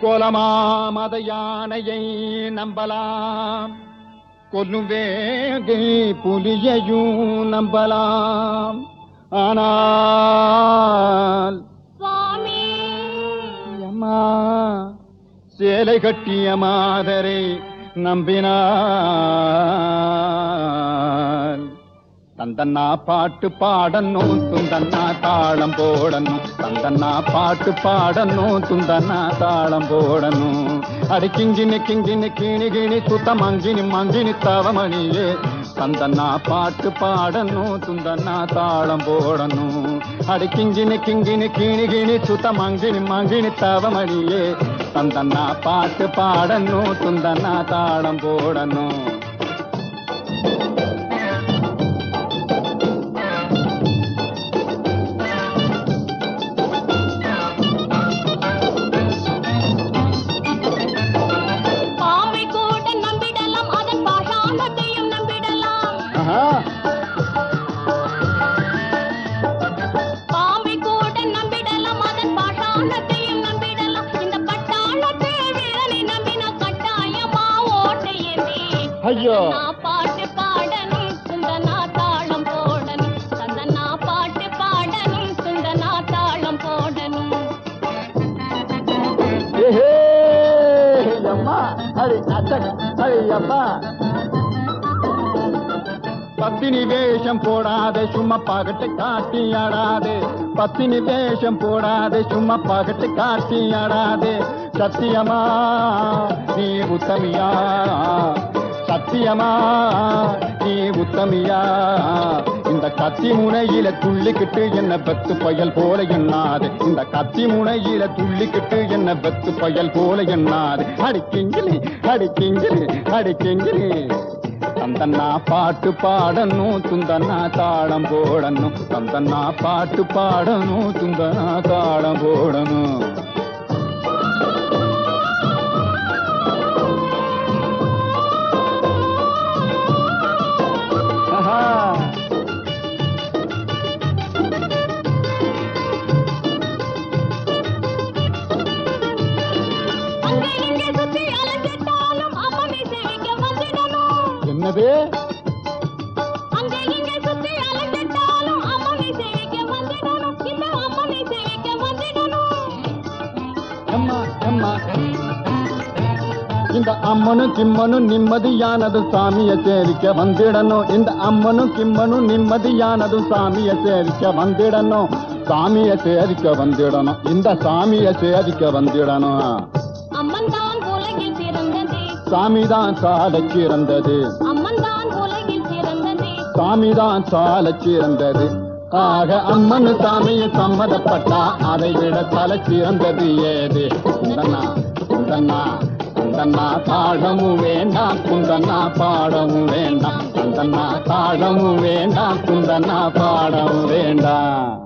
கோலமாமத யானையை நம்பலாம் கொல்லும் வேகை புலியையும் நம்பலாம் ஆனால் சுவாமி அம்மா சேலை கட்டிய மாதரை நம்பினான் தந்தன்னா பாட்டு பாடணும் துந்தன்னா தாளம் போடணும் தந்தன்னா பாட்டு பாடணும் துந்தன்னா தாளம் போடணும் அடி கிங்கினி கிங்கினி கிணி கிணி சுத்த மங்கினி மங்கினி தவமணியே தந்தன்னா பாட்டு பாடணும் துந்தன்னா தாளம் போடணும் அடி கிங்கினி கிங்கினி கிணி கிணி சுத்த மங்கினி மங்கினி தவமணியே தந்தன்னா பாட்டு பாடணும் துந்தன்னா தாளம் போடணும் பாம்பை கூட நம்பிடலாம் அதன் பாஷாணத்தையும் நம்பிடலாம் ஆஹா பாம்பை கூட நம்பிடலாம் அதன் பாஷாணத்தையும் நம்பிடலாம் இந்த பட்டாளத்தை வீரனை நம்பின கட்டாயமா ஓட்டையமே ஐயோ நான் பாட்டு பாடணும் சுந்தனா தாளம் போடணும் சந்தனா பாட்டு பாடணும் சுந்தனா தாளம் போடணும் ஏஹே அம்மா அடி அச்சக அடி அம்மா பத்தினி வேஷம் போடாதே சும்மா பகட்டு காட்டி ஆடாதே பத்தினி வேஷம் போடாதே சும்மா பகட்டு காட்டி ஆடாதே சத்தியமா நீ உத்தமியா சத்தியமா நீ உத்தமியா இந்த கத்தி முனையில துள்ளிக்கிட்டு என்ன வெத்து பயல் போல எண்ணாது இந்த கத்தி முனையில துள்ளிக்கிட்டு என்ன வெத்து பயல் போல எண்ணாது அடிக்கிங்கிலி அடிக்கிங்கிலி அடிக்கிங்கிலி தந்தன்னா பாட்டு பாடணும் துந்தன்னா தாளம் போடணும் தந்தன்னா பாட்டு பாடணும் துந்தனா தாளம் போடணும் ஆஹா அங்கே இங்கே சுத்தி அலைஞ்சிட்டாலும் அம்மனை சேவிக்க வந்திடணும் என்னது அங்கே இங்கே சுத்தி அலைஞ்சிட்டாலும் அம்மனை சேவிக்க வந்திடணும் இந்த அம்மனை சேவிக்க வந்திடணும் அம்மா அம்மா இந்த அம்மனும் கிம்மனும் நிம்மதியானது சாமிய சேவிக்க வந்திடணும் இந்த அம்மனும் கிம்மனும் நிம்மதியானது சாமிய சேவிக்க வந்திடணும் சாமிய சேவிக்க வந்திடணும் இந்த சாமிய சேவிக்க வந்திடணும் அம்மன் தான் உலகில் சிறந்தது சாமிதான் சால சிறந்தது அம்மன் தான் உலகில் சிறந்தது சாமிதான் சால சிறந்தது ஆக அம்மன் சாமிய சம்மதப்பட்டா அதை விட தலை சிறந்தது ஏது குந்தன்னா குந்தன்னா குந்தன்னா தாழமும் வேண்டாம் குந்தன்னா பாடமும் வேண்டாம் குந்தன்னா தாழமும் வேண்டாம் குந்தன்னா பாடமும் வேண்டாம்